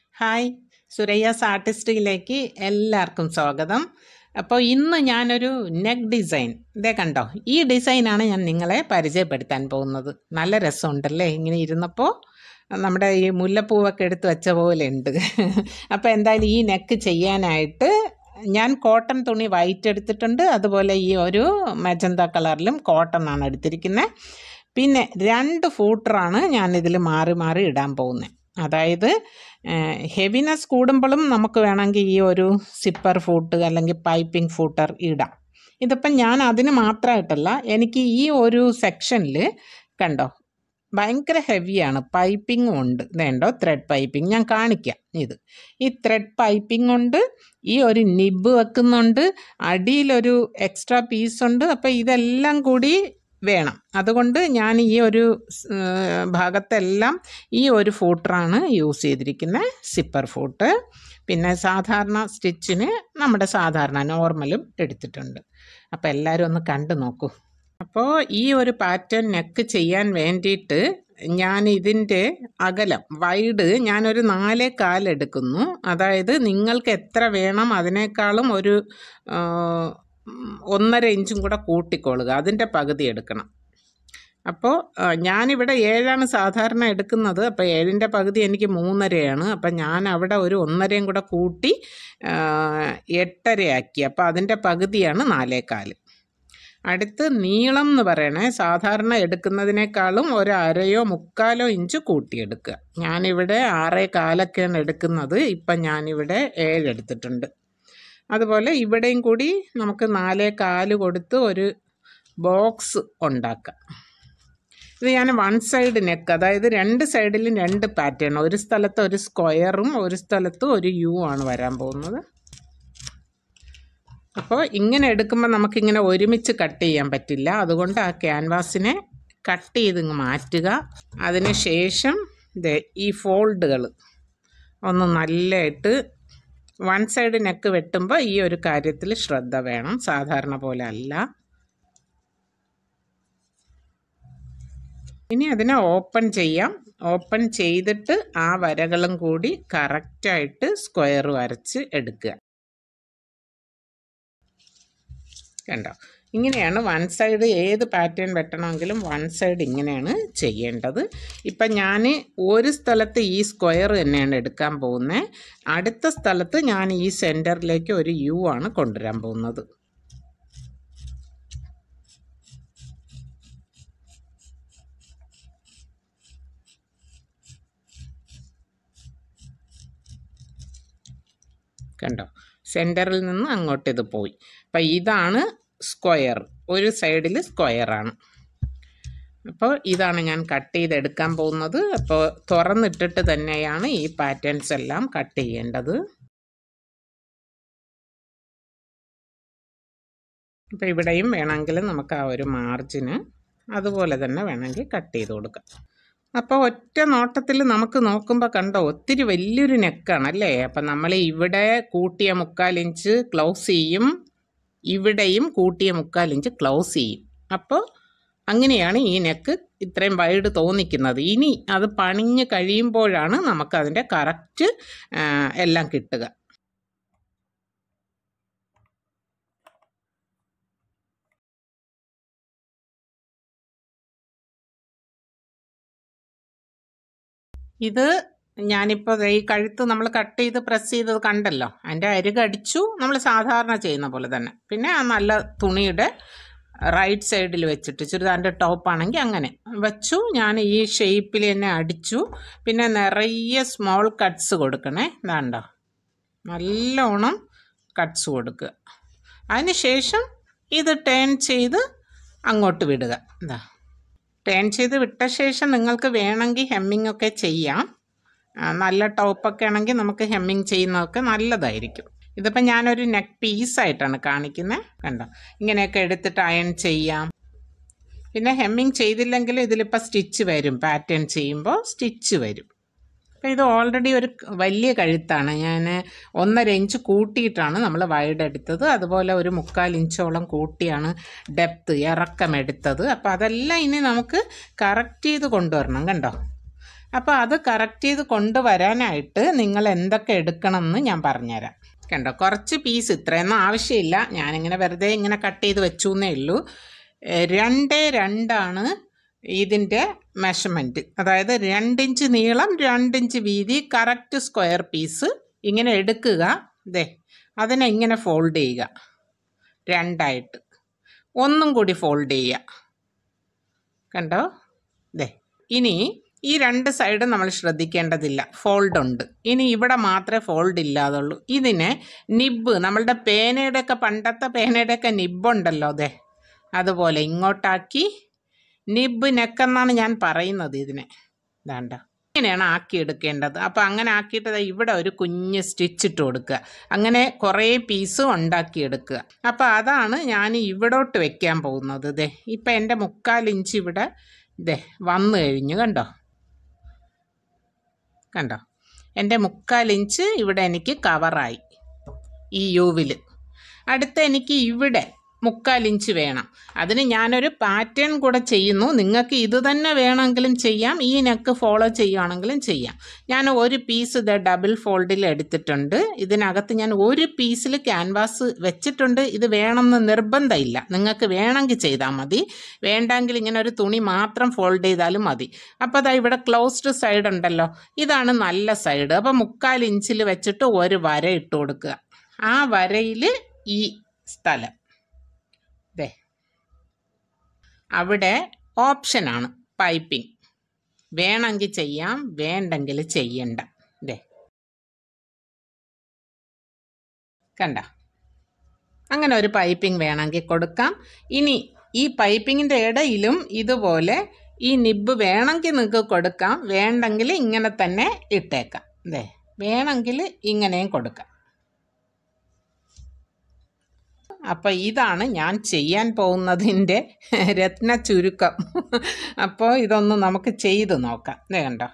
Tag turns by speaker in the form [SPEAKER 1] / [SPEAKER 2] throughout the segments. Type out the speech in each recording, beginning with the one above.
[SPEAKER 1] hi സുരയ്യാസ് ആർട്ടിസ്റ്റിലേക്ക് എല്ലാവർക്കും സ്വാഗതം അപ്പോൾ ഇന്ന് ഞാനൊരു നെക്ക് ഡിസൈൻ ഇതേ കണ്ടോ ഈ ഡിസൈനാണ് ഞാൻ നിങ്ങളെ പരിചയപ്പെടുത്താൻ പോകുന്നത് നല്ല രസമുണ്ടല്ലേ ഇങ്ങനെ ഇരുന്നപ്പോൾ നമ്മുടെ ഈ മുല്ലപ്പൂവൊക്കെ എടുത്ത് വെച്ച പോലെ ഉണ്ട് അപ്പോൾ എന്തായാലും ഈ നെക്ക് ചെയ്യാനായിട്ട് ഞാൻ കോട്ടൺ തുണി വൈറ്റ് എടുത്തിട്ടുണ്ട് അതുപോലെ ഈ ഒരു മജന്ത കളറിലും കോട്ടൺ ആണ് എടുത്തിരിക്കുന്നത് പിന്നെ രണ്ട് ഫൂട്ടറാണ് ഞാൻ ഇതിൽ മാറി മാറി ഇടാൻ പോകുന്നത് അതായത് ഹെവിനെസ് കൂടുമ്പോഴും നമുക്ക് വേണമെങ്കിൽ ഈ ഒരു സിപ്പർ ഫൂട്ട് അല്ലെങ്കിൽ പൈപ്പിംഗ് ഫൂട്ടർ ഇടാം ഇതിപ്പം ഞാൻ അതിന് മാത്രമായിട്ടല്ല എനിക്ക് ഈ ഒരു സെക്ഷനിൽ കണ്ടോ ഭയങ്കര ഹെവിയാണ് പൈപ്പിംഗും ഉണ്ട് ഇതേണ്ടോ ത്രെഡ് പൈപ്പിംഗ് ഞാൻ കാണിക്കാം ഇത് ഈ ത്രെഡ് പൈപ്പിംഗ് ഉണ്ട് ഈ ഒരു നിബ് വെക്കുന്നുണ്ട് അടിയിലൊരു എക്സ്ട്രാ പീസ് ഉണ്ട് അപ്പോൾ ഇതെല്ലാം കൂടി വേണം അതുകൊണ്ട് ഞാൻ ഈ ഒരു സ്, ഏർ, ഭാഗത്തെല്ലാം ഈ ഒരു ഫൂട്ടറാണ് യൂസ് ചെയ്തിരിക്കുന്നത് സിപ്പർ ഫൂട്ട് പിന്നെ സാധാരണ സ്റ്റിച്ചിന് നമ്മുടെ സാധാരണ നോർമലും എടുത്തിട്ടുണ്ട് അപ്പോൾ എല്ലാവരും ഒന്ന് കണ്ടു നോക്കൂ അപ്പോൾ ഈ ഒരു പാറ്റേൺ നെക്ക് ചെയ്യാൻ വേണ്ടിയിട്ട് ഞാൻ ഇതിൻ്റെ അകലം വൈഡ് ഞാനൊരു നാലേ കാലെടുക്കുന്നു അതായത് നിങ്ങൾക്ക് എത്ര വേണം അതിനേക്കാളും ഒരു ആ, ഉം, ഒന്നര ഇഞ്ചും കൂടെ കൂട്ടിക്കൊള്ളുക അതിൻ്റെ പകുതി എടുക്കണം അപ്പോൾ ആ, ഞാനിവിടെ ഏഴാണ് സാധാരണ എടുക്കുന്നത് അപ്പോൾ ഏഴിൻ്റെ പകുതി എനിക്ക് മൂന്നരയാണ് അപ്പം ഞാൻ അവിടെ ഒരു ഒന്നരയും കൂടെ കൂട്ടി ആ, എട്ടരയാക്കി അപ്പോൾ അതിൻ്റെ പകുതിയാണ് നാലേകാല് അടുത്ത് നീളം എന്ന് പറയണേ സാധാരണ എടുക്കുന്നതിനേക്കാളും ഒരു അരയോ മുക്കാലോ ഇഞ്ച് കൂട്ടിയെടുക്കുക ഞാനിവിടെ ആറേ കാലൊക്കെയാണ് എടുക്കുന്നത് ഇപ്പം ഞാനിവിടെ ഏഴെടുത്തിട്ടുണ്ട് അതുപോലെ ഇവിടെയും കൂടി നമുക്ക് നാലേ കാല് കൊടുത്ത് ഒരു ബോക്സ് ഉണ്ടാക്കാം ഇത് ഞാൻ വൺ സൈഡ് നെക്ക് അതായത് രണ്ട് സൈഡിലും രണ്ട് പാറ്റേൺ ഒരു സ്ഥലത്ത് ഒരു സ്ക്വയറും ഒരു സ്ഥലത്ത് ഒരു യു ആണ് വരാൻ പോകുന്നത് അപ്പോൾ ഇങ്ങനെ എടുക്കുമ്പോൾ നമുക്കിങ്ങനെ ഒരുമിച്ച് കട്ട് ചെയ്യാൻ പറ്റില്ല അതുകൊണ്ട് ആ ക്യാൻവാസിനെ കട്ട് ചെയ്ത് ഇങ്ങ് മാറ്റുക അതിന് ശേഷം ദേ ഈ ഫോൾഡുകൾ ഒന്ന് നല്ലതായിട്ട് വൺ സൈഡ് നെക്ക് വെട്ടുമ്പോൾ ഈ ഒരു കാര്യത്തിൽ ശ്രദ്ധ വേണം സാധാരണ പോലെ അല്ല ഇനി അതിനെ ഓപ്പൺ ചെയ്യാം ഓപ്പൺ ചെയ്തിട്ട് ആ വരകളും കൂടി കറക്റ്റായിട്ട് സ്ക്വയർ വരച്ച് എടുക്കുക കണ്ടോ ഇങ്ങനെയാണ് വൺ സൈഡ് ഏത് പാറ്റേൺ വെട്ടണമെങ്കിലും വൺ സൈഡ് ഇങ്ങനെയാണ് ചെയ്യേണ്ടത് ഇപ്പം ഞാൻ ഒരു സ്ഥലത്ത് ഈ സ്ക്വയർ തന്നെയാണ് എടുക്കാൻ പോകുന്നത് അടുത്ത സ്ഥലത്ത് ഞാൻ ഈ സെൻറ്ററിലേക്ക് ഒരു യു ആണ് കൊണ്ടുവരാൻ പോകുന്നത് കണ്ടോ സെൻറ്ററിൽ നിന്ന് അങ്ങോട്ട് ഇത് പോയി അപ്പം ഇതാണ് സ്ക്വയർ ഒരു സൈഡിൽ സ്ക്വയറാണ് അപ്പോൾ ഇതാണ് ഞാൻ കട്ട് ചെയ്തെടുക്കാൻ പോകുന്നത് അപ്പോൾ തുറന്നിട്ടിട്ട് തന്നെയാണ് ഈ പാറ്റേൺസ് എല്ലാം കട്ട് ചെയ്യേണ്ടത് അപ്പോൾ ഇവിടെയും വേണമെങ്കിൽ നമുക്ക് ആ ഒരു മാർജിന് അതുപോലെ തന്നെ വേണമെങ്കിൽ കട്ട് ചെയ്ത് കൊടുക്കാം അപ്പോൾ ഒറ്റ നോട്ടത്തിൽ നമുക്ക് നോക്കുമ്പോൾ കണ്ടോ ഒത്തിരി വലിയൊരു നെക്കാണ് അല്ലേ അപ്പം നമ്മൾ ഇവിടെ കൂട്ടിയ മുക്കാൽ ഇഞ്ച് ക്ലോസ് ചെയ്യും ഇവിടെയും കൂട്ടിയ മുക്കാൽ ഇഞ്ച് ക്ലോസ് ചെയ്യും അപ്പോൾ അങ്ങനെയാണ് ഈ നെക്ക് ഇത്രയും വൈഡ് തോന്നിക്കുന്നത് ഇനി അത് പണിഞ്ഞ് കഴിയുമ്പോഴാണ് നമുക്കതിൻ്റെ കറക്റ്റ് എല്ലാം കിട്ടുക ഇത് ഞാനിപ്പോൾ ഈ കഴുത്ത് നമ്മൾ കട്ട് ചെയ്ത് പ്രസ് ചെയ്തത് കണ്ടല്ലോ അതിൻ്റെ അരികടിച്ചു നമ്മൾ സാധാരണ ചെയ്യുന്ന പോലെ തന്നെ പിന്നെ ആ നല്ല തുണിയുടെ റൈറ്റ് സൈഡിൽ വെച്ചിട്ട് ചുരിദാറിൻ്റെ ടോപ്പാണെങ്കിൽ അങ്ങനെ വെച്ചു ഞാൻ ഈ ഷേപ്പിൽ തന്നെ അടിച്ചു പിന്നെ നിറയെ സ്മോൾ കട്ട്സ് കൊടുക്കണേ വേണ്ട നല്ലോണം കട്ട്സ് കൊടുക്കുക അതിന് ശേഷം ഇത് ടേൺ ചെയ്ത് അങ്ങോട്ട് വിടുക എന്താ ടേൺ ചെയ്ത് വിട്ട ശേഷം നിങ്ങൾക്ക് വേണമെങ്കിൽ ഹെമ്മിങ് ഒക്കെ ചെയ്യാം ആ, നല്ല ടോപ്പൊക്കെ ആണെങ്കിൽ നമുക്ക് ഹെമ്മിങ് ചെയ്യുന്നതൊക്കെ നല്ലതായിരിക്കും ഇതിപ്പോൾ ഞാനൊരു നെക്ക് പീസായിട്ടാണ് കാണിക്കുന്നത് കണ്ടോ ഇങ്ങനെയൊക്കെ എടുത്തിട്ട് അയൺ ചെയ്യാം പിന്നെ ഹെമ്മിങ് ചെയ്തില്ലെങ്കിലും ഇതിലിപ്പോൾ സ്റ്റിച്ച് വരും പാറ്റേൺ ചെയ്യുമ്പോൾ സ്റ്റിച്ച് വരും അപ്പോൾ ഇത് ഓൾറെഡി ഒരു ക- വലിയ കഴുത്താണ് ഞാൻ ഒന്നര ഇഞ്ച് കൂട്ടിയിട്ടാണ് നമ്മൾ വൈഡ് എടുത്തത് അതുപോലെ ഒരു മുക്കാൽ ഇഞ്ചോളം കൂട്ടിയാണ് ഡെപ്ത് ഇറക്കം എടുത്തത് അപ്പോൾ അതെല്ലാം ഇനി നമുക്ക് കറക്റ്റ് ചെയ്ത് കൊണ്ടുവരണം കണ്ടോ അപ്പോൾ അത് കറക്റ്റ് ചെയ്ത് കൊണ്ടുവരാനായിട്ട് നിങ്ങൾ എന്തൊക്കെ എടുക്കണമെന്ന് ഞാൻ പറഞ്ഞുതരാം കണ്ടോ കുറച്ച് പീസ് ഇത്രയൊന്നും ആവശ്യമില്ല ഞാനിങ്ങനെ വെറുതെ ഇങ്ങനെ കട്ട് ചെയ്ത് വെച്ചു എന്നേ ഉള്ളൂ ഏഹ് രണ്ട് രണ്ടാണ് ഇതിൻ്റെ മെഷർമെൻറ്റ് അതായത് രണ്ടിഞ്ച് നീളം രണ്ടിഞ്ച് വീതി കറക്റ്റ് സ്ക്വയർ പീസ് ഇങ്ങനെ എടുക്കുക ദേ അതിനെ ഇങ്ങനെ ഫോൾഡ് ചെയ്യുക രണ്ടായിട്ട് ഒന്നും കൂടി ഫോൾഡ് ചെയ്യുക കണ്ടോ ദേ ഇനി ഈ രണ്ട് സൈഡും നമ്മൾ ശ്രദ്ധിക്കേണ്ടതില്ല ഫോൾഡ് ഉണ്ട് ഇനി ഇവിടെ മാത്രമേ ഫോൾഡ് ഇല്ലാതുള്ളൂ ഇതിനെ നിബ് നമ്മളുടെ പേനയുടെയൊക്കെ പണ്ടത്തെ പേനയുടെയൊക്കെ നിബുണ്ടല്ലോ അതെ അതുപോലെ ഇങ്ങോട്ടാക്കി നിബ് നെക്കെന്നാണ് ഞാൻ പറയുന്നത് ഇതിനെ വേണ്ട ഇങ്ങനെയാണ് ആക്കിയെടുക്കേണ്ടത് അപ്പോൾ അങ്ങനെ ആക്കിയിട്ട് ദേ ഇവിടെ ഒരു കുഞ്ഞ് സ്റ്റിച്ച് ഇട്ട് കൊടുക്കുക അങ്ങനെ കുറേ പീസ് ഉണ്ടാക്കിയെടുക്കുക അപ്പോൾ അതാണ് ഞാൻ ഇവിടോട്ട് വെക്കാൻ പോകുന്നത് ഇതേ ഇപ്പം എൻ്റെ മുക്കാൽ ഇഞ്ച് ഇവിടെ ഇതേ വന്നു കഴിഞ്ഞു കണ്ടോ കണ്ടോ എൻ്റെ മുക്കാൽ ഇഞ്ച് ഇവിടെ എനിക്ക് കവറായി ഈ യൂവിൽ അടുത്ത എനിക്ക് ഇവിടെ മുക്കാൽ ഇഞ്ച് വേണം അതിന് ഞാനൊരു പാറ്റേൺ കൂടെ ചെയ്യുന്നു നിങ്ങൾക്ക് ഇത് തന്നെ വേണമെങ്കിലും ചെയ്യാം ഈ നെക്ക് ഫോളോ ചെയ്യുകയാണെങ്കിലും ചെയ്യാം ഞാൻ ഒരു പീസ് ഇത് ഡബിൾ ഫോൾഡിൽ എടുത്തിട്ടുണ്ട് ഇതിനകത്ത് ഞാൻ ഒരു പീസിൽ ക്യാൻവാസ് വെച്ചിട്ടുണ്ട് ഇത് വേണമെന്ന് നിർബന്ധമില്ല നിങ്ങൾക്ക് വേണമെങ്കിൽ ചെയ്താൽ മതി വേണ്ടെങ്കിൽ ഇങ്ങനെ ഒരു തുണി മാത്രം ഫോൾഡ് ചെയ്താലും മതി അപ്പോൾ അതാ ഇവിടെ ക്ലോസ്ഡ് സൈഡ് ഉണ്ടല്ലോ ഇതാണ് നല്ല സൈഡ് അപ്പോൾ മുക്കാൽ ഇഞ്ചിൽ വെച്ചിട്ട് ഒരു വര ഇട്ട് കൊടുക്കുക ആ വരയിൽ ഈ സ്ഥലം ദേ അവിടെ ഓപ്ഷനാണ് പൈപ്പിംഗ് വേണമെങ്കിൽ ചെയ്യാം വേണ്ടെങ്കിൽ ചെയ്യണ്ട ദേ കണ്ട അങ്ങനെ ഒരു പൈപ്പിംഗ് വേണമെങ്കിൽ കൊടുക്കാം ഇനി ഈ പൈപ്പിങ്ങിൻ്റെ ഇടയിലും ഇതുപോലെ ഈ നിബ് വേണമെങ്കിൽ നിങ്ങൾക്ക് കൊടുക്കാം വേണ്ടെങ്കിൽ ഇങ്ങനെ തന്നെ ഇട്ടേക്കാം ദേ വേണമെങ്കിൽ ഇങ്ങനെയും കൊടുക്കാം അപ്പോൾ ഇതാണ് ഞാൻ ചെയ്യാൻ പോകുന്നതിൻ്റെ രത്ന ചുരുക്കം അപ്പോൾ ഇതൊന്ന് നമുക്ക് ചെയ്ത് നോക്കാം ദേ കണ്ടോ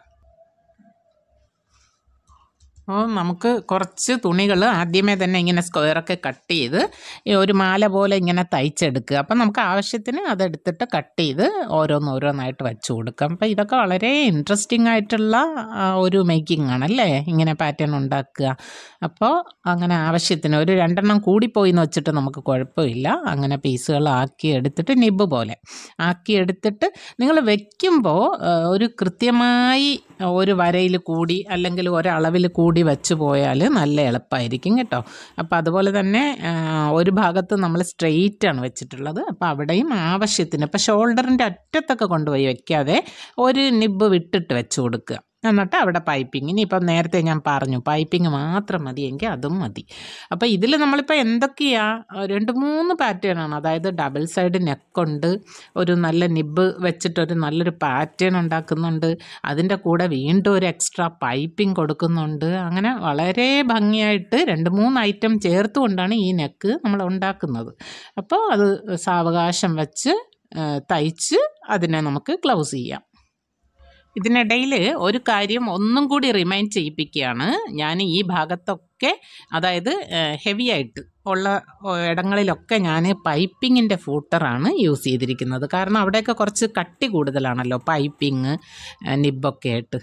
[SPEAKER 1] അപ്പോൾ നമുക്ക് കുറച്ച് തുണികൾ ആദ്യമേ തന്നെ ഇങ്ങനെ സ്ക്വയറൊക്കെ കട്ട് ചെയ്ത് ഈ ഒരു മാല പോലെ ഇങ്ങനെ തയ്ച്ചെടുക്കുക അപ്പം നമുക്ക് ആവശ്യത്തിന് അതെടുത്തിട്ട് കട്ട് ചെയ്ത് ഓരോന്നോരോന്നായിട്ട് വെച്ച് കൊടുക്കാം അപ്പം ഇതൊക്കെ വളരെ ഇൻട്രസ്റ്റിംഗ് ആയിട്ടുള്ള ആ, ഒരു മേക്കിംഗ് ആണല്ലേ ഇങ്ങനെ പാറ്റേൺ ഉണ്ടാക്കുക അപ്പോൾ അങ്ങനെ ആവശ്യത്തിന് ഒരു രണ്ടെണ്ണം കൂടിപ്പോയി എന്ന് വെച്ചിട്ട് നമുക്ക് കുഴപ്പമില്ല അങ്ങനെ പീസുകൾ ആക്കി എടുത്തിട്ട് നിബ് പോലെ ആക്കി എടുത്തിട്ട് നിങ്ങൾ വെക്കുമ്പോൾ ഒരു കൃത്യമായി ഒരു വരയിൽ കൂടി അല്ലെങ്കിൽ ഒരളവിൽ കൂടി വെച്ച് പോയാൽ നല്ല എളുപ്പമായിരിക്കും കേട്ടോ അപ്പോൾ അതുപോലെ തന്നെ ആ, ഒരു ഭാഗത്ത് നമ്മൾ സ്ട്രെയിറ്റ് ആണ് വെച്ചിട്ടുള്ളത് അപ്പോൾ അവിടെയും ആവശ്യത്തിന് ഇപ്പോൾ ഷോൾഡറിൻ്റെ അറ്റത്തൊക്കെ കൊണ്ടുപോയി വെക്കാതെ ഒരു നിബ് വിട്ടിട്ട് വെച്ച് കൊടുക്കുക എന്നിട്ട് അവിടെ പൈപ്പിംഗ് ഇനിയിപ്പം നേരത്തെ ഞാൻ പറഞ്ഞു പൈപ്പിംഗ് മാത്രം മതിയെങ്കിൽ അതും മതി അപ്പോൾ ഇതിൽ നമ്മളിപ്പോൾ എന്തൊക്കെയാ രണ്ട് മൂന്ന് പാറ്റേൺ ആണ് അതായത് ഡബിൾ സൈഡ് നെക്കുണ്ട് ഒരു നല്ല നിബ് വെച്ചിട്ടൊരു നല്ലൊരു പാറ്റേൺ ഉണ്ടാക്കുന്നുണ്ട് അതിൻ്റെ കൂടെ വീണ്ടും ഒരു എക്സ്ട്രാ പൈപ്പിംഗ് കൊടുക്കുന്നുണ്ട് അങ്ങനെ വളരെ ഭംഗിയായിട്ട് രണ്ട് മൂന്ന് ഐറ്റം ചേർത്തുകൊണ്ടാണ് ഈ നെക്ക് നമ്മൾ ഉണ്ടാക്കുന്നത് അപ്പോൾ അത് സാവകാശം വെച്ച് ആ, തയ്ച്ച് അതിനെ നമുക്ക് ക്ലൗസ് ചെയ്യാം ഇതിനിടയിൽ ഒരു കാര്യം ഒന്നും കൂടി റിമൈൻഡ് ചെയ്യിപ്പിക്കുകയാണ് ഞാൻ ഈ ഭാഗത്തൊക്കെ അതായത് ഹെവി ആയിട്ട് ഉള്ള ഓ, ഇടങ്ങളിലൊക്കെ ഞാൻ പൈപ്പിങ്ങിൻ്റെ ഫൂട്ടറാണ് യൂസ് ചെയ്തിരിക്കുന്നത് കാരണം അവിടെയൊക്കെ കുറച്ച് കട്ടി കൂടുതലാണല്ലോ പൈപ്പിങ് നിബൊക്കെ ആയിട്ട്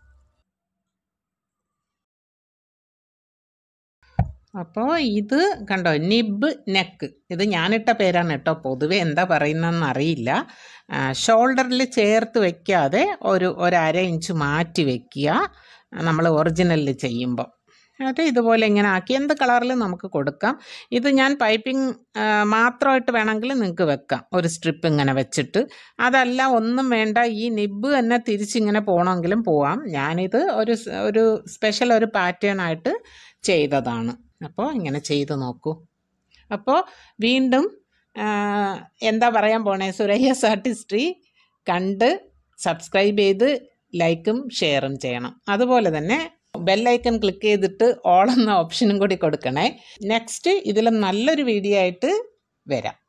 [SPEAKER 1] അപ്പോൾ ഇത് കണ്ടോ നിബ് നെക്ക് ഇത് ഞാനിട്ട പേരാണ് കേട്ടോ പൊതുവെ എന്താ പറയുന്നതെന്ന് അറിയില്ല ഷോൾഡറിൽ ചേർത്ത് വെക്കാതെ ഒരു ഒരു അര ഇഞ്ച് മാറ്റി വെക്കുക നമ്മൾ ഒറിജിനലിൽ ചെയ്യുമ്പോൾ എന്നിട്ട് ഇതുപോലെ ഇങ്ങനെ ആക്കി എന്ത് കളറിൽ നമുക്ക് കൊടുക്കാം ഇത് ഞാൻ പൈപ്പിംഗ് മാത്രമായിട്ട് വേണമെങ്കിൽ നിങ്ങൾക്ക് വെക്കാം ഒരു സ്ട്രിപ്പ് ഇങ്ങനെ വെച്ചിട്ട് അതല്ല ഒന്നും വേണ്ട ഈ നിബ് തന്നെ തിരിച്ചിങ്ങനെ പോകണമെങ്കിലും പോവാം ഞാനിത് ഒരു സ്- ഒരു സ്പെഷ്യൽ ഒരു പാറ്റേൺ ആയിട്ട് ചെയ്തതാണ് അപ്പോൾ ഇങ്ങനെ ചെയ്ത് നോക്കൂ അപ്പോൾ വീണ്ടും ആ, എന്താ പറയാൻ പോണേ സുരയ്യസ് ആർട്ടിസ്ട്രി കണ്ട് സബ്സ്ക്രൈബ് ചെയ്ത് ലൈക്കും ഷെയറും ചെയ്യണം അതുപോലെ തന്നെ ബെല്ലൈക്കൺ ക്ലിക്ക് ചെയ്തിട്ട് ഓൾ എന്ന ഓപ്ഷനും കൂടി കൊടുക്കണേ നെക്സ്റ്റ് ഇതിലും നല്ലൊരു വീഡിയോ ആയിട്ട് വരാം